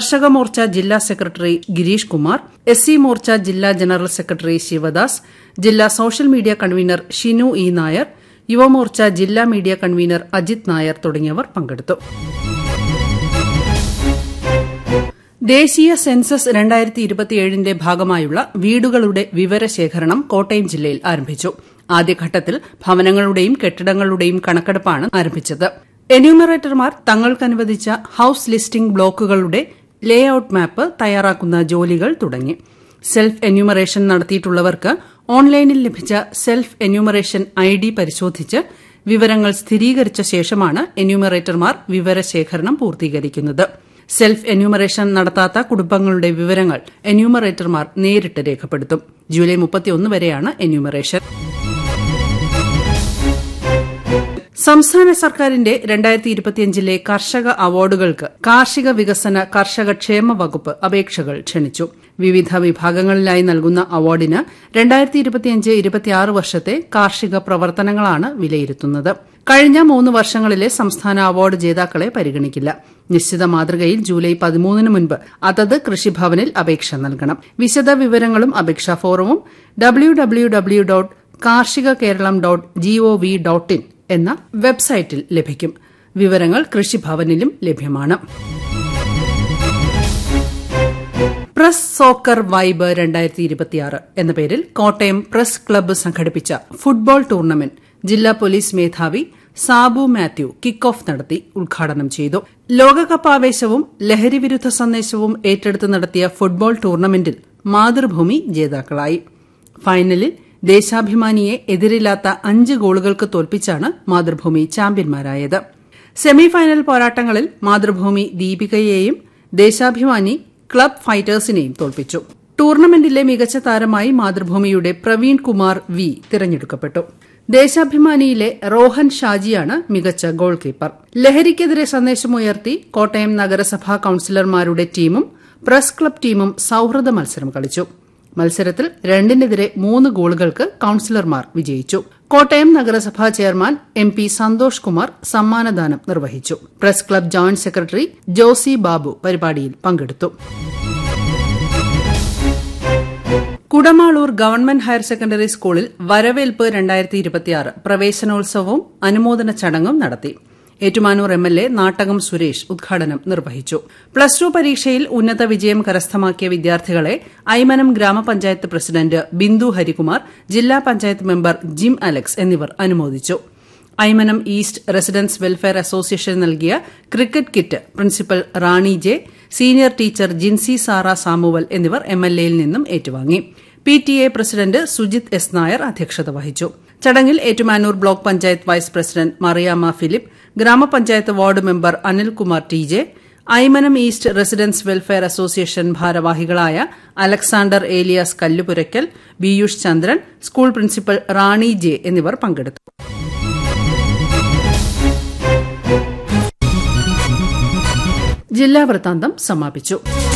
കർഷക മോർച്ച ജില്ലാ secretary Girish Kumar S C Morcha ജില്ലാ ജനറൽ സെക്രട്ടറി ശിവദാസ് ജില്ലാ social media convener Shinu E Nair Yuvamorcha ജില്ലാ മീഡിയ കൺവീനർ അജിത് നായർ തുടങ്ങിയവർ പങ്കെടുത്തു ദേശീയ സെൻസസ് രണ്ടായിരത്തി ഇരുപത്തിയേഴിന്റെ ഭാഗമായുള്ള വീടുകളുടെ വിവരശേഖരണം കോട്ടയം ജില്ലയിൽ ആരംഭിച്ചു ആദ്യഘട്ടത്തിൽ ഭവനങ്ങളുടെയും കെട്ടിടങ്ങളുടെയും കണക്കെടുപ്പാണ് ആരംഭിച്ചത് എന്യൂമറേറ്റർമാർ തങ്ങൾക്കനുവദിച്ച ഹൌസ് ലിസ്റ്റിംഗ് ബ്ലോക്കുകളുടെ ലേ ഔട്ട് മാപ്പ് തയ്യാറാക്കുന്ന ജോലികൾ തുടങ്ങി സെൽഫ് എന്യൂമറേഷൻ നടത്തിയിട്ടുള്ളവർക്ക് ഓൺലൈനിൽ ലഭിച്ച സെൽഫ് എന്യൂമറേഷൻ ഐ ഡി പരിശോധിച്ച് വിവരങ്ങൾ സ്ഥിരീകരിച്ച ശേഷമാണ് എന്യൂമറേറ്റർമാർ വിവരശേഖരണം പൂർത്തീകരിക്കുന്നത് സെൽഫ് എന്യൂമറേഷൻ നടത്താത്ത കുടുംബങ്ങളുടെ വിവരങ്ങൾ എന്യൂമറേറ്റർമാർ നേരിട്ട് രേഖപ്പെടുത്തും ജൂലൈ മുപ്പത്തിയൊന്ന് വരെയാണ് എന്യൂമറേഷൻ സംസ്ഥാന സർക്കാരിന്റെ രണ്ടായിരത്തി ഇരുപത്തിയഞ്ചിലെ കർഷക അവാർഡുകൾക്ക് കാർഷിക വികസന കർഷക ക്ഷേമ വകുപ്പ് അപേക്ഷകൾ ക്ഷണിച്ചു വിവിധ വിഭാഗങ്ങളിലായി നൽകുന്ന അവാർഡിന് രണ്ടായിരത്തി ഇരുപത്തിയഞ്ച് ഇരുപത്തിയാറ് വർഷത്തെ കാർഷിക പ്രവർത്തനങ്ങളാണ് വിലയിരുത്തുന്നത് കഴിഞ്ഞ മൂന്ന് വർഷങ്ങളിലെ സംസ്ഥാന അവാർഡ് ജേതാക്കളെ പരിഗണിക്കില്ല നിശ്ചിത മാതൃകയിൽ ജൂലൈ പതിമൂന്നിന് മുൻപ് അതത് കൃഷിഭവനിൽ അപേക്ഷ നൽകണം വിശദ വിവരങ്ങളും അപേക്ഷാ ഫോറവും W W W dot Karshika Keralam dot gov dot in എന്ന വെബ്സൈറ്റിൽ ലഭിക്കും വിവരങ്ങൾ കൃഷിഭവനിലും ലഭ്യമാണ് പ്രസ് സോക്കർ വൈബ് രണ്ടായിരത്തി ഇരുപത്തിയാറ് എന്ന പേരിൽ കോട്ടയം പ്രസ് ക്ലബ്ബ് സംഘടിപ്പിച്ച ഫുട്ബോൾ ടൂർണമെന്റ് ജില്ലാ പോലീസ് മേധാവി സാബു മാത്യു കിക്ക് ഓഫ് നടത്തി ഉദ്ഘാടനം ചെയ്തു ലോകകപ്പ് ആവേശവും ലഹരിവിരുദ്ധ സന്ദേശവും ഏറ്റെടുത്ത് നടത്തിയ ഫുട്ബോൾ ടൂർണമെന്റിൽ മാതൃഭൂമി ജേതാക്കളായി ഫൈനലിൽ ദേശാഭിമാനിയെ എതിരില്ലാത്ത അഞ്ച് ഗോളുകൾക്ക് തോൽപ്പിച്ചാണ് മാതൃഭൂമി ചാമ്പ്യന്മാരായത് സെമിഫൈനൽ പോരാട്ടങ്ങളിൽ മാതൃഭൂമി ദീപികയെയും ദേശാഭിമാനി ക്ലബ് ഫൈറ്റേഴ്സിനെയും തോൽപ്പിച്ചു ടൂർണമെന്റിലെ മികച്ച താരമായി മാതൃഭൂമിയുടെ പ്രവീൺ കുമാർ വി തിരഞ്ഞെടുക്കപ്പെട്ടു ദേശാഭിമാനിയിലെ റോഹൻ ഷാജിയാണ് മികച്ച ഗോൾ കീപ്പർ ലഹരിക്കെതിരെ സന്ദേശമുയർത്തി കോട്ടയം നഗരസഭാ കൌൺസിലർമാരുടെ ടീമും പ്രസ് ക്ലബ് ടീമും സൌഹൃദ മത്സരം കളിച്ചു മത്സരത്തിൽ രണ്ടിനെതിരെ മൂന്ന് ഗോളുകൾക്ക് കൌൺസിലർമാർ വിജയിച്ചു കോട്ടയം നഗരസഭാ chairman M P Santhosh Kumar സമ്മാനദാനം നിർവഹിച്ചു press club joint secretary Josy Babu പരിപാടിയിൽ പങ്കെടുത്തു കുടമാളൂർ ഗവൺമെന്റ് ഹയർ സെക്കൻഡറി സ്കൂളിൽ വരവേൽപ്പ് രണ്ടായിരത്തി ഇരുപത്തിയാറ് പ്രവേശനോത്സവവും അനുമോദന ചടങ്ങും നടത്തി Ettumanoor M L A Nattakom Suresh ഉദ്ഘാടനം നിർവഹിച്ചു പ്ലസ് ടു പരീക്ഷയിൽ ഉന്നത വിജയം കരസ്ഥമാക്കിയ വിദ്യാർത്ഥികളെ ഐമനം ഗ്രാമപഞ്ചായത്ത് പ്രസിഡന്റ് ബിന്ദു ഹരികുമാർ ജില്ലാ പഞ്ചായത്ത് മെമ്പർ ജിം അലക്സ് എന്നിവർ അനുമോദിച്ചു Aymanam east residents welfare association നൽകിയ cricket kit principal Rani J senior teacher Jincy Sara Samuel എന്നിവർ എം എൽ എയിൽ നിന്നും ഏറ്റുവാങ്ങി P T A president Sujith S Nair അധ്യക്ഷത വഹിച്ചു ചടങ്ങിൽ Ettumanoor block panchayat vice president Mariyamma Philip ഗ്രാമപഞ്ചായത്ത് ward member Anilkumar T J Aymanam east residents welfare association ഭാരവാഹികളായ Alexander Elias Kallupurakkal Biyush Chandran school principal Rani J എന്നിവർ പങ്കെടുത്തു ജില്ലാ വൃത്താന്തം സമാപിച്ചു